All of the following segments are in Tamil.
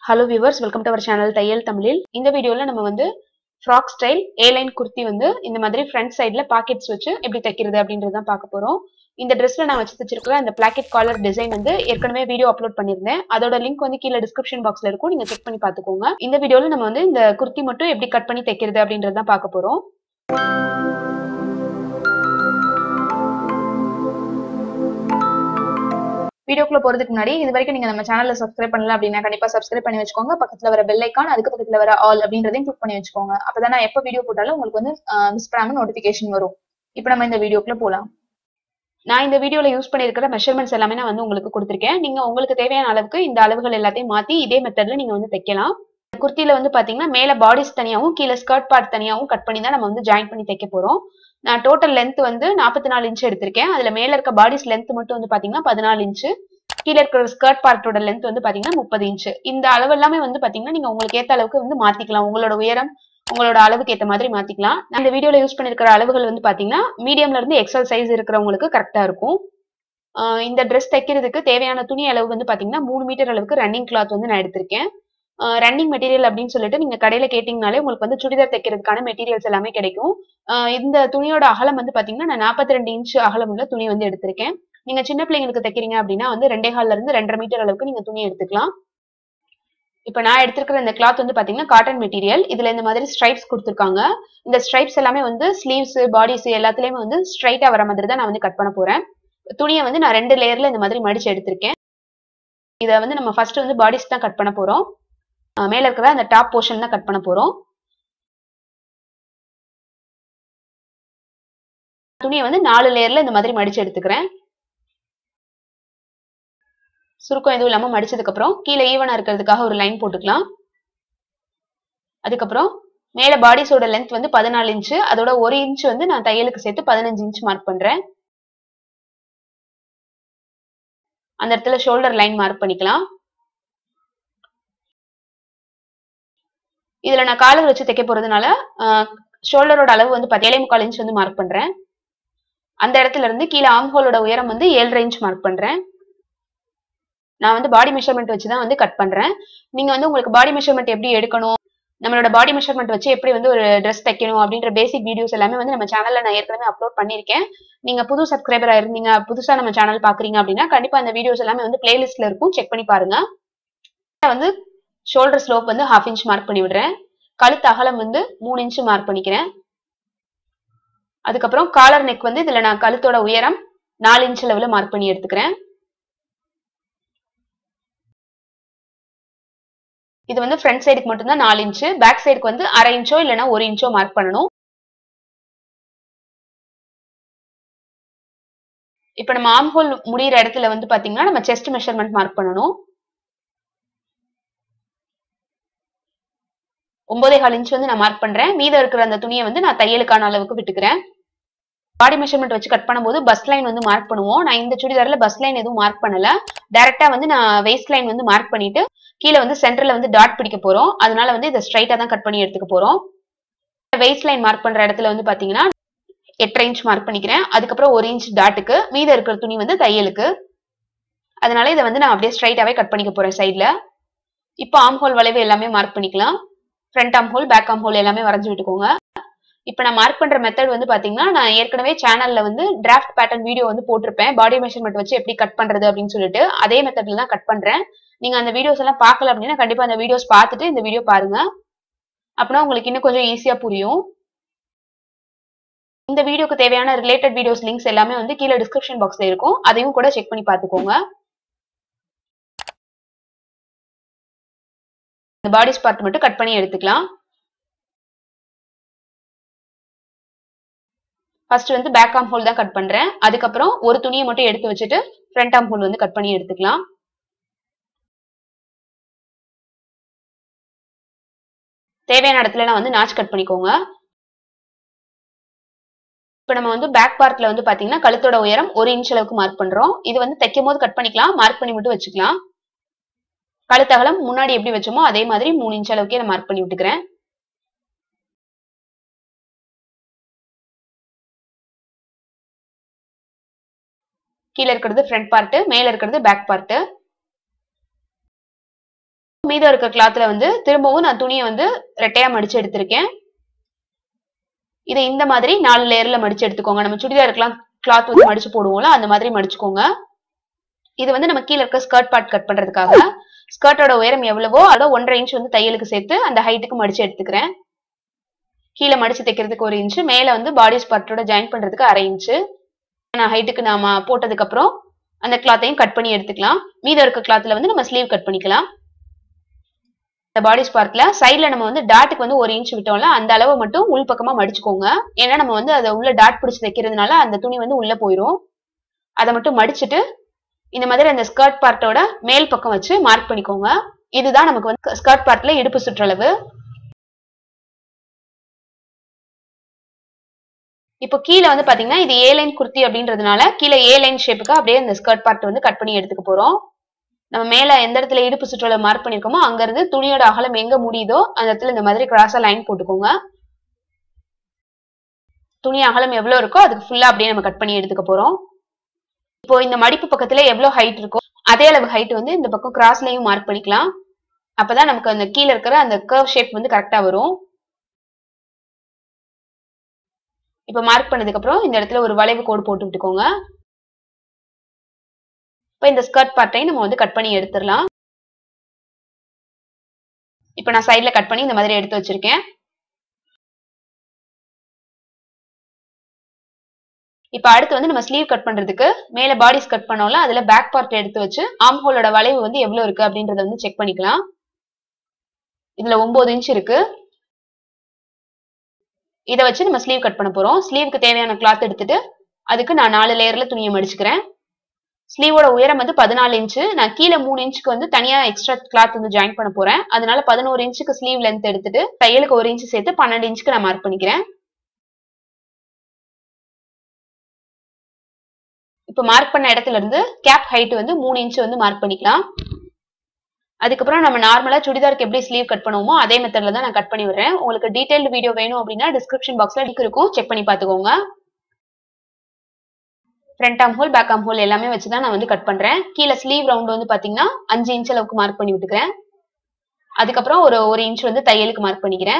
hello viewers welcome to our channel தையல் தமிழில் இந்த வீடியோல நம்ம வந்து frock style A line kurti வந்து இந்த மாதிரி ஃப்ரண்ட் சைடில் பாக்கெட்ஸ் வச்சு எப்படி தைக்கிறது அப்படின்றது தான் பார்க்க போறோம் இந்த ட்ரெஸ்ல நான் வச்சு தைச்சிருக்கிற இந்த பிளாக்கெட் காலர் டிசைன் வந்து ஏற்கனவே வீடியோ அப்லோட் பண்ணியிருந்தேன் அதோட லிங்க் வந்து கீழே டிஸ்கிரிப்ஷன் பாக்ஸ்ல இருக்கும் நீங்க செக் பண்ணி பார்த்துக்கோங்க இந்த வீடியோல நம்ம வந்து இந்த குர்த்தி மட்டும் எப்படி கட் பண்ணி தைக்கிறது அப்படின்றது தான் பார்க்க போறோம் வீடியோக்குள்ள போறதுக்கு முன்னாடி இது வரைக்கும் நீங்க நம்ம சேனல்ல சப்ஸ்கிரைப் பண்ணல அப்படின்னா கண்டிப்பா சப்ஸ்கிரைப் பண்ணி வச்சுக்கோங்க பக்கத்துல வர பெல் ஐக்கான் அதுக்கு பக்கத்துல வர ஆல் அப்படின்றதையும் கிளிக் பண்ணி வச்சுக்கோங்க அப்பதான் நான் எப்போ வீடியோ போட்டாலும் உங்களுக்கு வந்து மிஸ் பண்ணாம நோட்டிபிகேஷன் வரும் இப்போ நம்ம இந்த வீடியோக்குள்ள போலாம் நான் இந்த வீடியோல யூஸ் பண்ணிருக்கிற மெஷர்மெண்ட்ஸ் எல்லாமே நான் வந்து உங்களுக்கு கொடுத்துருக்கேன் நீங்க உங்களுக்கு தேவையான அளவுக்கு இந்த அளவுகள் எல்லாத்தையும் மாத்தி இதே மெத்தட்ல நீங்க வந்து தைக்கலாம் குர்த்தியில வந்து பாத்தீங்கன்னா மேல பாடிஸ் தனியாவும் கீழே ஸ்கர்ட் பார்ட் தனியாவும் கட் பண்ணி தான் நம்ம வந்து ஜாயின் பண்ணி தைக்க போறோம் நான் டோட்டல் லென்த் வந்து நாற்பத்தி நாலு இன்ச் எடுத்திருக்கேன் அதுல மேல இருக்க பாடிஸ் லென்த் மட்டும் வந்து பாத்தீங்கன்னா பதினாலு இன்ச்சு கீழே இருக்கிற ஸ்கர்ட் பார்ட்டோட லென்த் வந்து பாத்தீங்கன்னா முப்பது இன்ச் இந்த அளவு எல்லாமே வந்து பாத்தீங்கன்னா நீங்க உங்களுக்கு ஏத்த அளவுக்கு வந்து மாத்திக்கலாம் உங்களோட உயரம் உங்களோட அளவுக்கு ஏத்த மாதிரி மாத்திக்கலாம் நான் இந்த வீடியோல யூஸ் பண்ணிருக்கிற அளவுகள் வந்து பாத்தீங்கன்னா மீடியம்ல இருந்து எக்ஸல் சைஸ் இருக்கிறவங்களுக்கு கரெக்டா இருக்கும் இந்த ட்ரெஸ் தைக்கிறதுக்கு தேவையான துணி அளவு வந்து பாத்தீங்கன்னா மூணு மீட்டர் அளவுக்கு ரன்னிங் கிளாத் வந்து நான் எடுத்திருக்கேன் ரன்னிங் மெட்டீரியல் அப்படின்னு சொல்லிட்டு நீங்க கடையில கேட்டீங்கனாலே உங்களுக்கு வந்து சுடிதார் தைக்கிறதுக்கான மெட்டீரியல்ஸ் எல்லாமே கிடைக்கும் இந்த துணியோட அகலம் வந்து பாத்தீங்கன்னா நான் நாற்பத்தி ரெண்டு இன்ச் அகலம் உள்ள துணி வந்து எடுத்திருக்கேன் நீங்க சின்ன பிள்ளைங்களுக்கு தைக்கிறீங்க அப்படின்னா வந்து ரெண்டே கால்ல இருந்து ரெண்டரை மீட்டர் அளவுக்கு நீங்க துணி எடுத்துக்கலாம் இப்ப நான் எடுத்திருக்கிற இந்த கிளாத் வந்து பாத்தீங்கன்னா காட்டன் மெட்டீரியல் இதுல இந்த மாதிரி ஸ்ட்ரைப்ஸ் கொடுத்துருக்காங்க இந்த ஸ்ட்ரைப்ஸ் எல்லாமே வந்து ஸ்லீவ்ஸ் பாடிஸ் எல்லாத்துலயுமே வந்து ஸ்ட்ரைட்டா வர மாதிரி தான் நான் வந்து கட் பண்ண போறேன் துணியை வந்து நான் ரெண்டு லேயர்ல இந்த மாதிரி மடிச்சு எடுத்திருக்கேன் இதை வந்து நம்ம ஃபர்ஸ்ட் வந்து பாடிஸ் தான் கட் பண்ண போறோம் மேல இருக்கிற அந்த டாப் போர்ஷன் தான் கட் பண்ண போறோம் துணியை வந்து நாலு லேயர்ல இந்த மாதிரி மடிச்சு எடுத்துக்கிறேன் சுருக்கம் எதுவும் இல்லாம மடிச்சதுக்கு அப்புறம் கீழே ஈவனா இருக்கிறதுக்காக ஒரு லைன் போட்டுக்கலாம் அதுக்கப்புறம் மேல பாடிஸோட லென்த் வந்து பதினாலு இன்ச்சு அதோட ஒரு இன்ச் வந்து நான் தையலுக்கு சேர்த்து பதினஞ்சு இன்ச் மார்க் பண்றேன் அந்த இடத்துல ஷோல்டர் லைன் மார்க் பண்ணிக்கலாம் இதுல நான் காலர் வச்சு தைக்க போறதுனால ஷோல்டரோட அளவு வந்து பத்தேழே முக்கால் இன்ச் வந்து மார்க் பண்றேன் அந்த இடத்துல இருந்து கீழே ஆம்ஹோலோட உயரம் வந்து ஏழரை இன்ச் மார்க் பண்றேன் நான் வந்து பாடி மெஷர்மெண்ட் வச்சு தான் வந்து கட் பண்றேன் நீங்க வந்து உங்களுக்கு பாடி மெஷர்மெண்ட் எப்படி எடுக்கணும் நம்மளோட பாடி மெஷர்மெண்ட் வச்சு எப்படி வந்து ஒரு ட்ரெஸ் தைக்கணும் அப்படின்ற பேசிக் வீடியோஸ் எல்லாமே வந்து நம்ம சேனல்ல நான் ஏற்கனவே அப்லோட் பண்ணிருக்கேன் நீங்க புது சப்ஸ்கிரைபரா இருந்தீங்க புதுசா நம்ம சேனல் பாக்குறீங்க அப்படின்னா கண்டிப்பா அந்த வீடியோஸ் எல்லாமே வந்து பிளேலிஸ்ட்ல இருக்கும் செக் பண்ணி பாருங்க வந்து ஷோல்டர் ஸ்லோப் வந்து ஹாஃப் இன்ச் மார்க் பண்ணி விடுறேன் கழுத்து அகலம் வந்து மூணு இன்ச் மார்க் பண்ணிக்கிறேன் அதுக்கப்புறம் காலர் நெக் வந்து இதுல நான் கழுத்தோட உயரம் நாலு இன்ச் லெவலில் மார்க் பண்ணி எடுத்துக்கிறேன் இது வந்து ஃப்ரண்ட் சைடுக்கு மட்டும்தான் நாலு இன்ச்சு பேக் சைடுக்கு வந்து அரை இன்ச்சோ இல்லைன்னா ஒரு இன்ச்சோ மார்க் பண்ணணும் இப்ப நம்ம ஆம் ஹோல் முடிகிற இடத்துல வந்து பாத்தீங்கன்னா நம்ம செஸ்ட் மெஷர்மெண்ட் மார்க் பண்ணணும் ஒன்பதே கால் இன்ச் வந்து நான் மார்க் பண்றேன் மீதம் இருக்கிற அந்த துணியை வந்து நான் தையலுக்கான அளவுக்கு விட்டுக்கிறேன் பாடி மெஷர்மெண்ட் வச்சு கட் பண்ணும்போது பஸ் லைன் வந்து மார்க் பண்ணுவோம் நான் இந்த சுடிதாரில் பஸ் லைன் எதுவும் மார்க் பண்ணல டைரக்டா வந்து நான் வெயிஸ்ட் லைன் வந்து மார்க் பண்ணிட்டு கீழே வந்து சென்டர்ல வந்து டாட் பிடிக்க போறோம் அதனால வந்து இதை ஸ்ட்ரைட்டா தான் கட் பண்ணி எடுத்துக்க போறோம் வெயிஸ்ட் லைன் மார்க் பண்ற இடத்துல வந்து பாத்தீங்கன்னா எட்டரை இன்ச் மார்க் பண்ணிக்கிறேன் அதுக்கப்புறம் ஒரு இன்ச் டாட்டுக்கு மீதம் இருக்கிற துணி வந்து தையலுக்கு அதனால இதை வந்து நான் அப்படியே ஸ்ட்ரைட்டாவே கட் பண்ணிக்க போறேன் சைட்ல இப்போ ஆம் ஹோல் வளைவு எல்லாமே மார்க் பண்ணிக்கலாம் ஃப்ரண்ட் ஆம் ஹோல் பேக் ஆம் ஹோல் எல்லாமே வரைஞ்சு விட்டுக்கோங்க இப்போ நான் மார்க் பண்ற மெத்தட் வந்து பாத்தீங்கன்னா நான் ஏற்கனவே சேனல்ல வந்து டிராஃப்ட் பேட்டர்ன் வீடியோ வந்து போட்டிருப்பேன் பாடி மெஷர்மெண்ட் வச்சு எப்படி கட் பண்றது அப்படின்னு சொல்லிட்டு அதே மெத்தட்ல தான் கட் பண்றேன் நீங்க அந்த வீடியோஸ் எல்லாம் பார்க்கல அப்படின்னா கண்டிப்பா அந்த வீடியோஸ் பார்த்துட்டு இந்த வீடியோ பாருங்க அப்படின்னா உங்களுக்கு இன்னும் கொஞ்சம் ஈஸியா புரியும் இந்த வீடியோக்கு தேவையான ரிலேட்டட் வீடியோஸ் லிங்க்ஸ் எல்லாமே வந்து கீழே டிஸ்கிரிப்ஷன் பாக்ஸ்ல இருக்கும் அதையும் கூட செக் பண்ணி பார்த்துக்கோங்க இந்த பாடிஸ் பார்ட் மட்டும் கட் பண்ணி எடுத்துக்கலாம் ஃபர்ஸ்ட் வந்து பேக் ஆம் ஹோல் தான் கட் பண்றேன் அதுக்கப்புறம் ஒரு துணியை மட்டும் எடுத்து வச்சுட்டு ஃப்ரண்ட் ஆம் ஹோல் வந்து கட் பண்ணி எடுத்துக்கலாம் தேவையான இடத்துல நான் வந்து நாச் கட் பண்ணிக்கோங்க இப்போ நம்ம வந்து பேக் பார்ட்ல வந்து பாத்தீங்கன்னா கழுத்தோட உயரம் ஒரு இன்ச் அளவுக்கு மார்க் பண்றோம் இது வந்து தைக்கும் போது கட் பண்ணிக்கலாம் மார்க் பண்ணி மட்டும் வச்சுக்கலாம் கழுத்தகலம் முன்னாடி எப்படி வச்சோமோ அதே மாதிரி மூணு இன்ச் அளவுக்கே நான் மார்க் பண்ணி விட்டுக்கிறேன் கீழே இருக்கிறது ஃப்ரண்ட் பார்ட் மேல இருக்கிறது பேக் பார்ட் மீதம் இருக்க கிளாத்ல வந்து திரும்பவும் நான் துணியை வந்து ரெட்டையா மடிச்சு எடுத்திருக்கேன் இதை இந்த மாதிரி நாலு லேயர்ல மடிச்சு எடுத்துக்கோங்க நம்ம சுடிதாருக்கெல்லாம் கிளாத் வந்து மடிச்சு போடுவோம்ல அந்த மாதிரி மடிச்சுக்கோங்க இது வந்து நம்ம கீழே இருக்க ஸ்கர்ட் பார்ட் கட் பண்றதுக்காக ஸ்கர்ட்டோட உயரம் எவ்வளவோ அதோட ஒன்றரை இன்ச் வந்து தையலுக்கு சேர்த்து அந்த ஹைட்டுக்கு மடிச்சு எடுத்துக்கிறேன் கீழே மடிச்சு தைக்கிறதுக்கு ஒரு இன்ச்சு மேல வந்து பாடி பார்ட்டோட ஜாயின் பண்றதுக்கு அரை இன்ச்சு நான் ஹைட்டுக்கு நாம போட்டதுக்கு அப்புறம் அந்த கிளாத்தையும் கட் பண்ணி எடுத்துக்கலாம் மீதம் இருக்க கிளாத்ல வந்து நம்ம ஸ்லீவ் கட் பண்ணிக்கலாம் இந்த பாடி ஸ்பார்க்ல சைட்ல நம்ம வந்து டாட்டுக்கு வந்து ஒரு இன்ச் விட்டோம்ல அந்த அளவு மட்டும் உள் பக்கமா மடிச்சுக்கோங்க ஏன்னா நம்ம வந்து அதை உள்ள டாட் பிடிச்சி தைக்கிறதுனால அந்த துணி வந்து உள்ள போயிடும் அதை மட்டும் மடிச்சுட்டு இந்த மாதிரி அந்த ஸ்கர்ட் பார்ட்டோட மேல் பக்கம் வச்சு மார்க் பண்ணிக்கோங்க இதுதான் நமக்கு வந்து ஸ்கர்ட் பார்ட்ல இடுப்பு சுற்றளவு இப்போ கீழே வந்து பாத்தீங்கன்னா இது ஏ லைன் குர்த்தி அப்படின்றதுனால கீழே ஏ லைன் ஷேப்புக்கு அப்படியே இந்த ஸ்கர்ட் பார்ட் வந்து கட் பண்ணி எடுத்துக்க போறோம் நம்ம மேல எந்த இடத்துல இடுப்பு சுற்றளவு மார்க் பண்ணிருக்கோமோ அங்க இருந்து துணியோட அகலம் எங்க முடியுதோ அந்த இடத்துல இந்த மாதிரி கிராஸா லைன் போட்டுக்கோங்க துணி அகலம் எவ்வளவு இருக்கோ அதுக்கு ஃபுல்லா அப்படியே நம்ம கட் பண்ணி எடுத்துக்க போறோம் இப்போ இந்த மடிப்பு பக்கத்துல எவ்வளவு ஹைட் இருக்கோ அதே அளவு ஹைட் வந்து இந்த பக்கம் கிராஸ்லயும் மார்க் பண்ணிக்கலாம் அப்பதான் நமக்கு அந்த கீழே இருக்கிற அந்த கர்வ் ஷேப் வந்து கரெக்டா வரும் இப்ப மார்க் பண்ணதுக்கு அப்புறம் இந்த இடத்துல ஒரு வளைவு கோடு போட்டு விட்டுக்கோங்க இப்ப இந்த ஸ்கர்ட் பார்ட்டையும் நம்ம வந்து கட் பண்ணி எடுத்துடலாம் இப்ப நான் சைட்ல கட் பண்ணி இந்த மாதிரி எடுத்து வச்சிருக்கேன் இப்ப அடுத்து வந்து நம்ம ஸ்லீவ் கட் பண்றதுக்கு மேல பாடிஸ் கட் பண்ணோம்ல அதுல பேக் பார்ட் எடுத்து வச்சு ஆம் ஹோலோட வளைவு வந்து எவ்வளவு இருக்கு அப்படின்றத வந்து செக் பண்ணிக்கலாம் இதுல ஒன்பது இன்ச் இருக்கு இதை வச்சு நம்ம ஸ்லீவ் கட் பண்ண போறோம் ஸ்லீவுக்கு தேவையான கிளாத் எடுத்துட்டு அதுக்கு நான் நாலு லேயர்ல துணியை மடிச்சுக்கிறேன் ஸ்லீவோட உயரம் வந்து பதினாலு இன்ச்சு நான் கீழே மூணு இன்ச்சுக்கு வந்து தனியா எக்ஸ்ட்ரா கிளாத் வந்து ஜாயின் பண்ண போறேன் அதனால பதினோரு இன்ச்சுக்கு ஸ்லீவ் லென்த் எடுத்துட்டு தையலுக்கு ஒரு இன்ச்சு சேர்த்து பன்னெண்டு இன்ச்சுக்கு நான் மார்க் பண்ணிக்கிறேன் இப்ப மார்க் பண்ண இடத்துல இருந்து கேப் ஹைட் வந்து மூணு இன்ச் வந்து மார்க் பண்ணிக்கலாம் அதுக்கப்புறம் நம்ம நார்மலா சுடிதாருக்கு எப்படி ஸ்லீவ் கட் பண்ணுவோமோ அதே மெத்தட்ல தான் நான் கட் பண்ணி விடுறேன் உங்களுக்கு டீடைல்டு வீடியோ வேணும் அப்படின்னா டிஸ்கிரிப்ஷன் பாக்ஸ்ல லிங்க் இருக்கும் செக் பண்ணி பாத்துக்கோங்க ஃப்ரண்ட் ஆம் ஹோல் பேக் ஆம் ஹோல் எல்லாமே வச்சு தான் நான் வந்து கட் பண்றேன் கீழே ஸ்லீவ் ரவுண்ட் வந்து பாத்தீங்கன்னா அஞ்சு இன்ச் அளவுக்கு மார்க் பண்ணி விட்டுக்கிறேன் அதுக்கப்புறம் ஒரு ஒரு இன்ச் வந்து தையலுக்கு மார்க் பண்ணிக்கிறேன்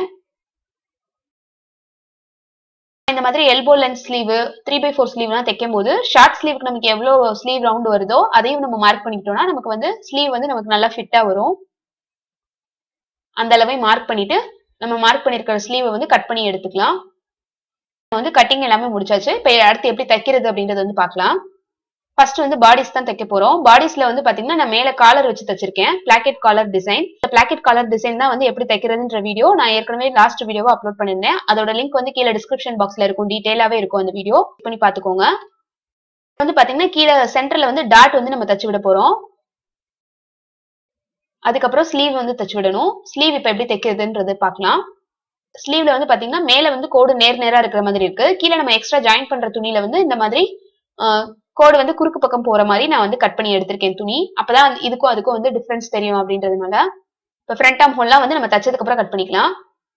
இந்த மாதிரி elbow length sleeve three by four ஸ்லீவ்லாம் தைக்கும் போது ஷார்ட் ஸ்லீவுக்கு நமக்கு எவ்வளோ ஸ்லீவ் ரவுண்ட் வருதோ அதையும் நம்ம மார்க் பண்ணிக்கிட்டோம்னா நமக்கு வந்து ஸ்லீவ் வந்து நமக்கு நல்லா ஃபிட்டா வரும் அந்த அளவை மார்க் பண்ணிட்டு நம்ம மார்க் பண்ணிருக்கிற ஸ்லீவை வந்து கட் பண்ணி எடுத்துக்கலாம் வந்து கட்டிங் எல்லாமே முடிச்சாச்சு இப்போ அடுத்து எப்படி தைக்கிறது அப்படின்றத வந்து பார்க்கலாம் ஃபர்ஸ்ட் வந்து பாடிஸ் தான் தைக்க போறோம் பாடிஸ்ல வந்து பாத்தீங்கன்னா நான் மேல காலர் வச்சு தச்சிருக்கேன் பிளாக்கெட் காலர் டிசைன் இந்த பிளாக்கெட் காலர் டிசைன் தான் வந்து எப்படி தைக்கிறதுன்ற வீடியோ நான் ஏற்கனவே லாஸ்ட் வீடியோவை அப்லோட் பண்ணிருந்தேன் அதோட லிங்க் வந்து கீழே டிஸ்கிரிப்ஷன் பாக்ஸ்ல இருக்கும் டீடைலாவே இருக்கும் அந்த வீடியோ பண்ணி பாத்துக்கோங்க வந்து பாத்தீங்கன்னா கீழே சென்டர்ல வந்து டாட் வந்து நம்ம தச்சு விட போறோம் அதுக்கப்புறம் ஸ்லீவ் வந்து தச்சு விடணும் ஸ்லீவ் இப்ப எப்படி தைக்கிறதுன்றது பார்க்கலாம் ஸ்லீவ்ல வந்து பாத்தீங்கன்னா மேல வந்து கோடு நேர் நேரா இருக்கிற மாதிரி இருக்கு கீழே நம்ம எக்ஸ்ட்ரா ஜாயின் பண்ற துணியில வந்து இந்த மாதிரி கோடு வந்து குறுக்கு பக்கம் போற மாதிரி நான் வந்து கட் பண்ணி எடுத்திருக்கேன் துணி அப்பதான் இதுக்கும் அதுக்கும் வந்து டிஃபரன்ஸ் தெரியும் அப்படின்றதுனால இப்ப ஃப்ரண்ட் ஆம் ஹோல்லாம் வந்து நம்ம தச்சதுக்கு அப்புறம் கட் பண்ணிக்கலாம்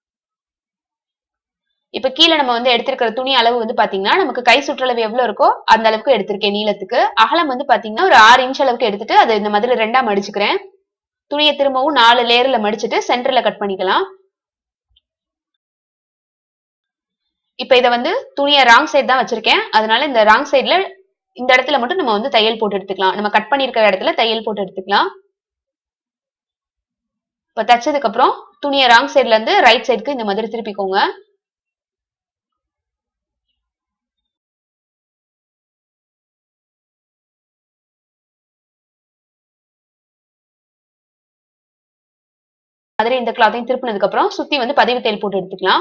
இப்ப கீழே நம்ம வந்து எடுத்திருக்கிற துணி அளவு வந்து பாத்தீங்கன்னா நமக்கு கை சுற்றளவு எவ்வளவு இருக்கோ அந்த அளவுக்கு எடுத்திருக்கேன் நீளத்துக்கு அகலம் வந்து பாத்தீங்கன்னா ஒரு ஆறு இன்ச் அளவுக்கு எடுத்துட்டு அதை இந்த மாதிரி ரெண்டா மடிச்சுக்கிறேன் துணியை திரும்பவும் நாலு லேயர்ல மடிச்சுட்டு சென்டர்ல கட் பண்ணிக்கலாம் இப்ப இதை வந்து துணியை ராங் சைடு தான் வச்சிருக்கேன் அதனால இந்த ராங் சைட்ல இந்த இடத்துல மட்டும் நம்ம வந்து தையல் போட்டு எடுத்துக்கலாம் நம்ம கட் பண்ணிருக்கிற இடத்துல தையல் போட்டு எடுத்துக்கலாம் இப்ப தைச்சதுக்கு அப்புறம் துணியை ராங் சைட்ல இருந்து ரைட் சைடுக்கு இந்த மாதிரி திருப்பிக்கோங்க மாதிரி இந்த கிளாத்தையும் திருப்பினதுக்கு அப்புறம் சுத்தி வந்து பதிவு தையல் போட்டு எடுத்துக்கலாம்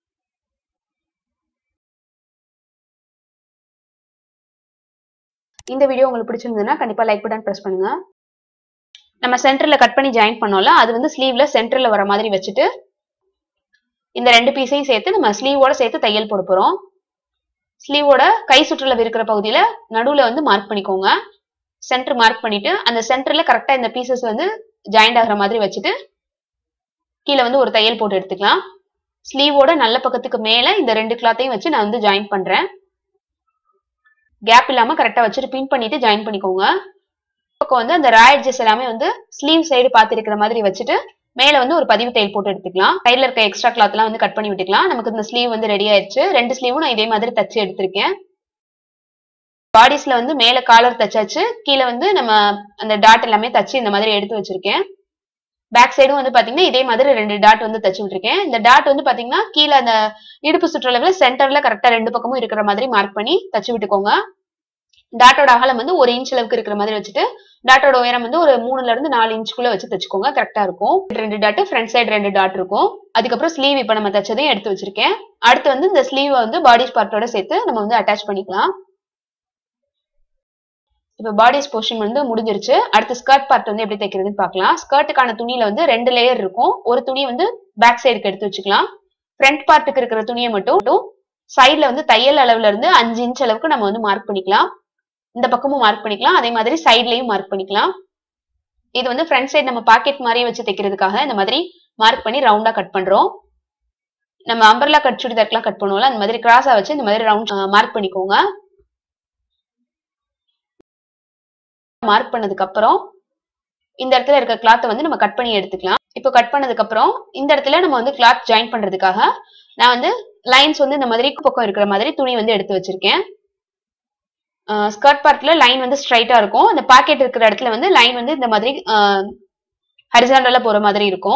இந்த வீடியோ உங்களுக்கு பிடிச்சிருந்ததுன்னா கண்டிப்பா லைக் பட்டன் பிரஸ் பண்ணுங்க நம்ம சென்டர்ல கட் பண்ணி ஜாயின் பண்ணோம்ல அது வந்து ஸ்லீவ்ல சென்டர்ல வர மாதிரி வச்சுட்டு இந்த ரெண்டு பீஸையும் சேர்த்து நம்ம ஸ்லீவோட சேர்த்து தையல் போட போறோம் ஸ்லீவோட கை சுற்றுலவு இருக்கிற பகுதியில நடுவுல வந்து மார்க் பண்ணிக்கோங்க சென்டர் மார்க் பண்ணிட்டு அந்த சென்டர்ல கரெக்டா இந்த பீசஸ் வந்து ஜாயிண்ட் ஆகிற மாதிரி வச்சுட்டு கீழே வந்து ஒரு தையல் போட்டு எடுத்துக்கலாம் ஸ்லீவோட நல்ல பக்கத்துக்கு மேல இந்த ரெண்டு கிளாத்தையும் வச்சு நான் வந்து ஜாயின் பண்றேன் கேப் இல்லாம கரெக்டா வச்சுட்டு பின் பண்ணிட்டு ஜாயின் பண்ணிக்கோங்க பக்கம் வந்து அந்த ரா எட்ஜஸ் எல்லாமே வந்து ஸ்லீவ் சைடு பார்த்து இருக்கிற மாதிரி வச்சுட்டு மேல வந்து ஒரு பதிவு தையல் போட்டு எடுத்துக்கலாம் சைடுல இருக்க எக்ஸ்ட்ரா கிளாத் எல்லாம் வந்து கட் பண்ணி விட்டுக்கலாம் நமக்கு இந்த ஸ்லீவ் வந்து ரெடி ஆயிடுச்சு ரெண்டு ஸ்லீவும் நான் இதே மாதிரி தச்சு எடுத்திருக்கேன் பாடிஸ்ல வந்து மேல காலர் தச்சாச்சு கீழே வந்து நம்ம அந்த டாட் எல்லாமே தச்சு இந்த மாதிரி எடுத்து வச்சிருக்கேன் பேக் சைடும் வந்து பாத்தீங்கன்னா இதே மாதிரி ரெண்டு டாட் வந்து தச்சு விட்டுருக்கேன் இந்த டாட் வந்து பாத்தீங்கன்னா கீழே அந்த இடுப்பு சுற்றளவுல சென்டர்ல கரெக்டா ரெண்டு பக்கமும் இருக்கிற மாதிரி மார்க் பண்ணி தச்சு விட்டுக்கோங்க டாட்டோட அகலம் வந்து ஒரு இன்ச் அளவுக்கு இருக்கிற மாதிரி வச்சுட்டு டாட்டோட உயரம் வந்து ஒரு மூணுல இருந்து நாலு இன்ச்சுக்குள்ள வச்சு தச்சுக்கோங்க கரெக்டா இருக்கும் ரெண்டு டாட் ஃப்ரண்ட் சைடு ரெண்டு டாட் இருக்கும் அதுக்கப்புறம் ஸ்லீவ் இப்ப நம்ம தச்சதையும் எடுத்து வச்சிருக்கேன் அடுத்து வந்து இந்த ஸ்லீவ் வந்து பாடி பார்ட்டோட சேர்த்து நம்ம வந்து அட்டாச் பண்ணிக்கலாம் இப்ப பாடிஸ் போர்ஷன் வந்து முடிஞ்சிருச்சு அடுத்து ஸ்கர்ட் பார்ட் வந்து எப்படி தைக்கிறதுன்னு பார்க்கலாம் ஸ்கர்ட்டுக்கான துணியில வந்து ரெண்டு லேயர் இருக்கும் ஒரு துணி வந்து பேக் சைடுக்கு எடுத்து வச்சுக்கலாம் ஃப்ரண்ட் பார்ட்டுக்கு இருக்கிற துணியை மட்டும் சைட்ல வந்து தையல் அளவுல இருந்து அஞ்சு இன்ச் அளவுக்கு நம்ம வந்து மார்க் பண்ணிக்கலாம் இந்த பக்கமும் மார்க் பண்ணிக்கலாம் அதே மாதிரி சைட்லயும் மார்க் பண்ணிக்கலாம் இது வந்து ஃப்ரண்ட் சைடு நம்ம பாக்கெட் மாதிரியே வச்சு தைக்கிறதுக்காக இந்த மாதிரி மார்க் பண்ணி ரவுண்டா கட் பண்றோம் நம்ம அம்பர்லா கட் சுடிதார்க்கெல்லாம் கட் பண்ணுவோம்ல அந்த மாதிரி கிராஸா வச்சு இந்த மாதிரி ரவுண்ட் மார்க் பண்ணிக்கோங்க மார்க் பண்ணதுக்கு அப்புறம் இந்த இடத்துல இருக்க கிளாத்தை வந்து நம்ம கட் பண்ணி எடுத்துக்கலாம் இப்போ கட் பண்ணதுக்கு அப்புறம் இந்த இடத்துல நம்ம வந்து கிளாத் ஜாயின் பண்றதுக்காக நான் வந்து லைன்ஸ் வந்து இந்த மாதிரி பக்கம் இருக்கிற மாதிரி துணி வந்து எடுத்து வச்சிருக்கேன் ஸ்கர்ட் பார்ட்ல லைன் வந்து ஸ்ட்ரைட்டா இருக்கும் அந்த பாக்கெட் இருக்கிற இடத்துல வந்து லைன் வந்து இந்த மாதிரி ஹரிசாண்டலா போற மாதிரி இருக்கும்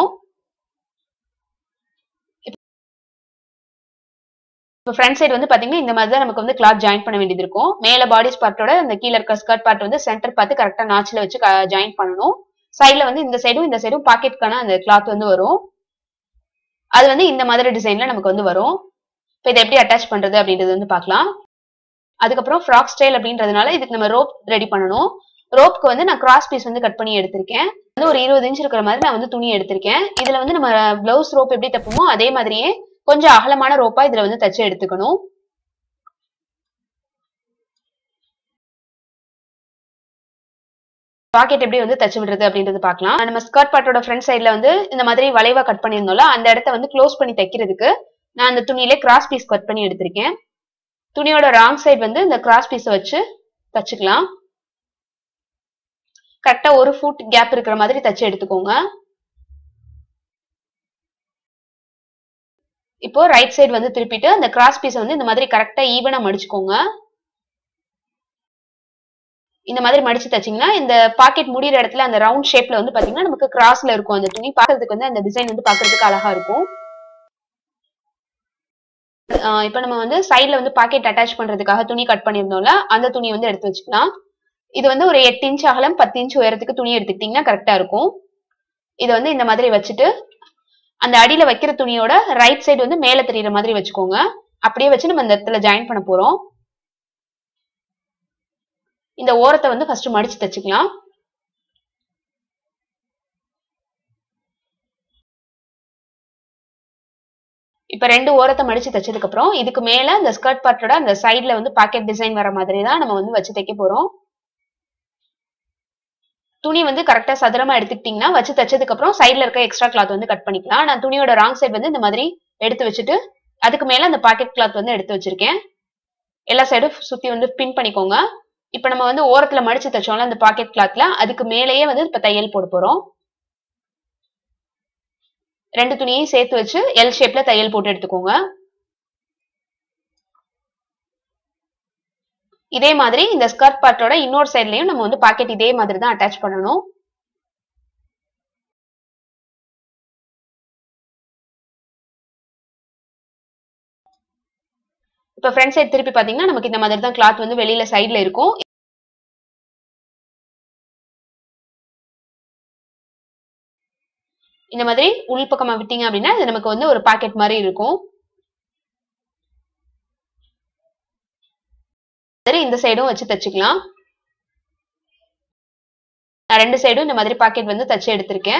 இப்போ ஃப்ரண்ட் சைடு வந்து பாத்தீங்கன்னா இந்த மாதிரி தான் நமக்கு வந்து கிளாத் ஜாயின் பண்ண வேண்டியது இருக்கும் மேல பாடிஸ் பார்ட்டோட அந்த கீழே இருக்க ஸ்கர்ட் பார்ட் வந்து சென்டர் பார்த்து கரெக்டா நாச்சில் வச்சு ஜாயின் பண்ணணும் சைட்ல வந்து இந்த சைடும் இந்த சைடும் பாக்கெட்கான அந்த கிளாத் வந்து வரும் அது வந்து இந்த மாதிரி டிசைன்ல நமக்கு வந்து வரும் இப்போ இதை எப்படி அட்டாச் பண்றது அப்படின்றது வந்து பார்க்கலாம் அதுக்கப்புறம் ஃப்ராக் ஸ்டைல் அப்படின்றதுனால இதுக்கு நம்ம ரோப் ரெடி பண்ணணும் ரோப்க்கு வந்து நான் கிராஸ் பீஸ் வந்து கட் பண்ணி எடுத்திருக்கேன் வந்து ஒரு இருபது இன்ச் இருக்கிற மாதிரி நான் வந்து துணி எடுத்திருக்கேன் இதுல வந்து நம்ம பிளவுஸ் ரோப் எப்படி தப்போமோ அதே மாதிரியே கொஞ்சம் அகலமான ரோப்பா இதுல வந்து தச்சு எடுத்துக்கணும் பாக்கெட் எப்படி வந்து தச்சு விடுறது அப்படின்றது பார்க்கலாம் நம்ம ஸ்கர்ட் பார்ட்டோட ஃப்ரண்ட் சைட்ல வந்து இந்த மாதிரி வளைவா கட் பண்ணியிருந்தோம்ல அந்த இடத்த வந்து க்ளோஸ் பண்ணி தைக்கிறதுக்கு நான் அந்த துணியில கிராஸ் பீஸ் கட் பண்ணி எடுத்திருக்கேன் துணியோட ராங் சைடு வந்து இந்த கிராஸ் பீஸை வச்சு தச்சுக்கலாம் கரெக்டா ஒரு ஃபுட் கேப் இருக்கிற மாதிரி தச்சு எடுத்துக்கோங்க இப்போ ரைட் சைடு வந்து திருப்பிட்டு அந்த கிராஸ் பீஸை வந்து இந்த மாதிரி கரெக்டா ஈவனா மடிச்சுக்கோங்க இந்த மாதிரி மடிச்சு தச்சிங்கன்னா இந்த பாக்கெட் முடியிற இடத்துல அந்த ரவுண்ட் ஷேப்ல வந்து பாத்தீங்கன்னா நமக்கு கிராஸ்ல இருக்கும் அந்த துணி பாக்குறதுக்கு வந்து அந்த டிசைன் வந்து பாக்குறதுக்கு அழகா இருக்கும் இப்போ நம்ம வந்து சைட்ல வந்து பாக்கெட் அட்டாச் பண்றதுக்காக துணி கட் பண்ணியிருந்தோம்ல அந்த துணி வந்து எடுத்து வச்சுக்கலாம் இது வந்து ஒரு எட்டு இன்ச் அகலம் பத்து இன்ச் உயரத்துக்கு துணி எடுத்துக்கிட்டீங்கன்னா கரெக்டா இருக்கும் இதை வந்து இந்த மாதிரி வச்சுட்டு அந்த அடியில வைக்கிற துணியோட ரைட் சைடு வந்து மேல தெரியுற மாதிரி வச்சுக்கோங்க அப்படியே வச்சு நம்ம இந்த இடத்துல ஜாயின் பண்ண போறோம் இந்த ஓரத்தை வந்து ஃபர்ஸ்ட் மடிச்சு தச்சுக்கலாம் இப்ப ரெண்டு ஓரத்தை மடிச்சு தச்சதுக்கு அப்புறம் இதுக்கு மேல இந்த ஸ்கர்ட் பார்ட்டோட அந்த சைட்ல வந்து பாக்கெட் டிசைன் வர மாதிரி தான் நம்ம வந்து வச்சு தைக்க போறோம் துணி வந்து கரெக்டா சதுரமா எடுத்துக்கிட்டீங்கன்னா வச்சு தச்சதுக்கு அப்புறம் சைட்ல இருக்க எக்ஸ்ட்ரா கிளாத் வந்து கட் பண்ணிக்கலாம் நான் துணியோட ராங் சைடு வந்து இந்த மாதிரி எடுத்து வச்சுட்டு அதுக்கு மேல அந்த பாக்கெட் கிளாத் வந்து எடுத்து வச்சிருக்கேன் எல்லா சைடும் சுத்தி வந்து பின் பண்ணிக்கோங்க இப்ப நம்ம வந்து ஓரத்துல மடிச்சு தச்சோம்ல அந்த பாக்கெட் கிளாத்ல அதுக்கு மேலேயே வந்து இப்ப தையல் போட போறோம் ரெண்டு துணியையும் சேர்த்து வச்சு எல் ஷேப்ல தையல் போட்டு எடுத்துக்கோங்க இதே மாதிரி இந்த ஸ்கர்ட் பார்ட்டோட இன்னொரு சைட்லயும் நம்ம வந்து பாக்கெட் இதே மாதிரி தான் அட்டாச் பண்ணணும் இப்ப ஃப்ரண்ட் சைடு திருப்பி பாத்தீங்கன்னா நமக்கு இந்த மாதிரி தான் கிளாத் வந்து வெளியில சைட்ல இருக்கும் இந்த மாதிரி உள் பக்கமா விட்டீங்க அப்படின்னா இது நமக்கு வந்து ஒரு பாக்கெட் மாதிரி இருக்கும் சரி இந்த சைடும் வச்சு தச்சுக்கலாம் நான் ரெண்டு சைடும் இந்த மாதிரி பாக்கெட் வந்து தச்சு எடுத்திருக்கேன்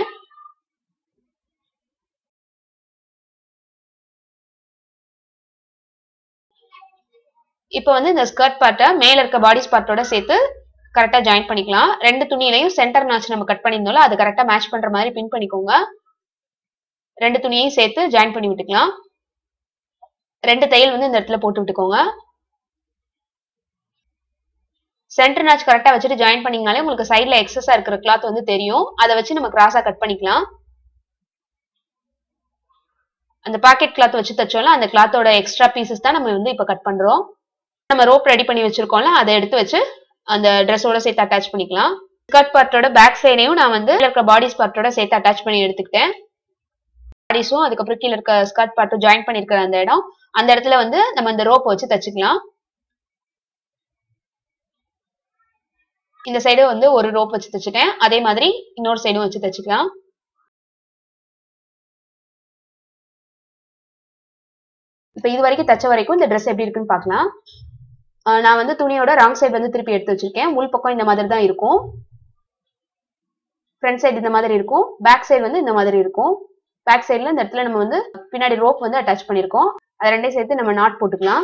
இப்போ வந்து இந்த ஸ்கர்ட் பார்ட்டை மேல இருக்க பாடிஸ் பார்ட்டோட சேர்த்து கரெக்டா ஜாயின் பண்ணிக்கலாம் ரெண்டு துணியிலையும் சென்டர் நாச் நம்ம கட் பண்ணியிருந்தோம்ல அது கரெக்டா மேட்ச் பண்ற மாதிரி பின் பண்ணிக்கோங்க ரெண்டு துணியையும் சேர்த்து ஜாயின் பண்ணி விட்டுக்கலாம் ரெண்டு தையல் வந்து இந்த இடத்துல போட்டு விட்டுக்கோங்க சென்டர் நாச் கரெக்டா வச்சுட்டு ஜாயின் பண்ணீங்கனாலே உங்களுக்கு சைட்ல எக்ஸஸா இருக்கிற கிளாத் வந்து தெரியும் அதை வச்சு நம்ம கிராஸா கட் பண்ணிக்கலாம் அந்த பாக்கெட் கிளாத் வச்சு தைச்சோம்ல அந்த கிளாத்தோட எக்ஸ்ட்ரா பீசஸ் தான் நம்ம வந்து இப்ப கட் பண்றோம் நம்ம ரோப் ரெடி பண்ணி வச்சிருக்கோம்ல அதை எடுத்து வச்சு அந்த ட்ரெஸ்ஸோட சேர்த்து அட்டாச் பண்ணிக்கலாம் ஸ்கர்ட் பார்ட்டோட பேக் சைடையும் நான் வந்து இருக்கிற பாடிஸ் பார்ட்டோட சேர்த்து அட்டாச் பண்ணி எடுத்துக்கிட்டேன் பாடிஸும் அதுக்கப்புறம் கீழே இருக்க ஸ்கர்ட் பார்ட்டும் ஜாயின் பண்ணிருக்கிற அந்த இடம் அந்த இடத்துல வந்து நம்ம இந்த ரோப் வச்சு தச்சுக்கலாம் இந்த சைடு வந்து ஒரு ரோப் வச்சு தச்சுட்டேன் அதே மாதிரி இன்னொரு சைடும் வச்சு தச்சுக்கலாம் இப்போ இது வரைக்கும் தச்ச வரைக்கும் இந்த ட்ரெஸ் எப்படி இருக்குன்னு பார்க்கலாம் நான் வந்து துணியோட ராங் சைடு வந்து திருப்பி எடுத்து வச்சிருக்கேன் உள் பக்கம் இந்த மாதிரி தான் இருக்கும் ஃப்ரண்ட் சைடு இந்த மாதிரி இருக்கும் பேக் சைடு வந்து இந்த மாதிரி இருக்கும் பேக் சைடுல இந்த இடத்துல நம்ம வந்து பின்னாடி ரோப் வந்து அட்டாச் பண்ணியிருக்கோம் அதை ரெண்டையும் சேர்த்து நம்ம நாட் போட்டுக்கலாம்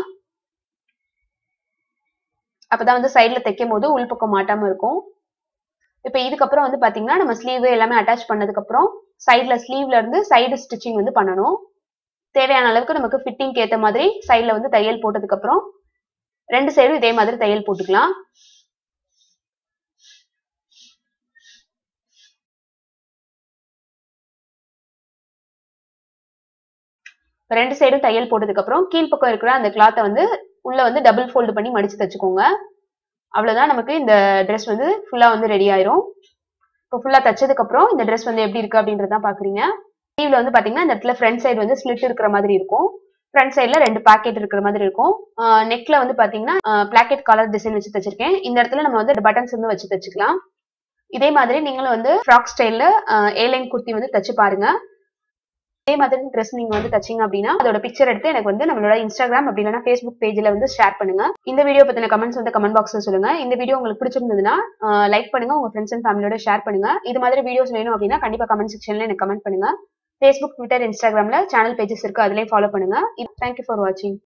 அப்பதான் வந்து சைட்ல தைக்கும் போது உள்பக்கம் மாட்டாம இருக்கும் இப்போ இதுக்கப்புறம் வந்து பாத்தீங்கன்னா நம்ம ஸ்லீவ் எல்லாமே அட்டாச் பண்ணதுக்கு அப்புறம் சைட்ல ஸ்லீவ்ல இருந்து சைடு ஸ்டிச்சிங் வந்து பண்ணணும் தேவையான அளவுக்கு நமக்கு ஃபிட்டிங்க்கு ஏத்த மாதிரி சைட்ல வந்து தையல் போட்டதுக்கு அப்புறம் ரெண்டு சைடும் இதே மாதிரி தையல் போட்டுக்கலாம் ரெண்டு சைடும் தையல் போட்டதுக்கு அப்புறம் கீழ்ப்பக்கம் இருக்கிற அந்த கிளாத்தை வந்து உள்ள வந்து டபுள் ஃபோல்டு பண்ணி மடிச்சு தச்சுக்கோங்க அவ்வளவுதான் நமக்கு இந்த ட்ரெஸ் வந்து ஃபுல்லா வந்து ரெடி ஆயிரும் இப்போ ஃபுல்லா தச்சதுக்கு அப்புறம் இந்த ட்ரெஸ் வந்து எப்படி இருக்கு அப்படின்றதான் பாக்குறீங்க ஸ்லீவ்ல வந்து பாத்தீங்கன்னா இந்த இடத்துல ஃப்ரண்ட் சைடு வந்து ஸ்லிட் இருக்கிற மாதிரி இருக்கும் ஃப்ரண்ட் சைட்ல ரெண்டு பாக்கெட் இருக்கிற மாதிரி இருக்கும் நெக்ல வந்து பாத்தீங்கன்னா பிளாக்கெட் கலர் டிசைன் வச்சு தச்சிருக்கேன் இந்த இடத்துல நம்ம வந்து பட்டன்ஸ் வந்து வச்சு தச்சுக்கலாம் இதே மாதிரி நீங்களும் வந்து ஃப்ராக் ஸ்டைல்ல ஏலைன் குர்த்தி வந்து தச்சு பாருங்க இதே மாதிரி ட்ரெஸ் நீங்க வந்து தச்சிங்க அப்படின்னா அதோட பிக்சர் எடுத்து எனக்கு வந்து நம்மளோட இன்ஸ்டாகிராம் அப்படி இல்லைனா ஃபேஸ்புக் பேஜ்ல வந்து ஷேர் பண்ணுங்க இந்த வீடியோ பத்தின கமெண்ட்ஸ் வந்து கமெண்ட் பாக்ஸ்ல சொல்லுங்க இந்த வீடியோ உங்களுக்கு பிடிச்சிருந்ததுன்னா லைக் பண்ணுங்க உங்க ஃப்ரெண்ட்ஸ் அண்ட் ஃபேமிலியோட ஷேர் பண்ணுங்க இது மாதிரி வீடியோஸ் வேணும் அப்படின்னா கண்டிப்பா கமெண்ட் செக்ஷன்ல எனக்கு கமெண்ட் பண்ணுங்க ஃபேஸ்புக் ட்விட்டர் இன்ஸ்டாகிராம்ல சேனல் பேஜஸ் இருக்கு அதுலயும் ஃபாலோ பண்ணுங்க தேங்க்யூ ஃபார் வாட்சிங்